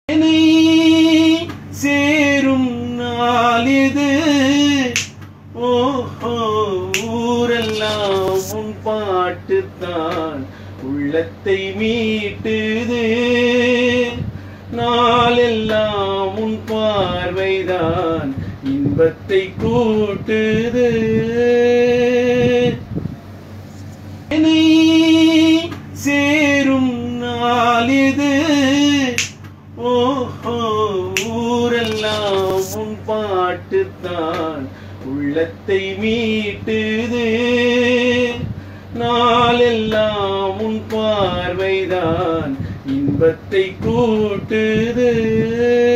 என்னை சேரும் நாள் இது ஓஹோ ஊரெல்லாம் உன் பாட்டுத்தான் உள்ளத்தை மீட்டுது நாளெல்லாம் உன் பார்வைதான் இன்பத்தை கூட்டுது என்னை சேரும் நாள் இது ஓஹோ ஊரெல்லாம் உன் பாட்டுத்தான் உள்ளத்தை மீட்டுது நாளெல்லாம் உன் பார்வைதான் இன்பத்தை கூட்டுது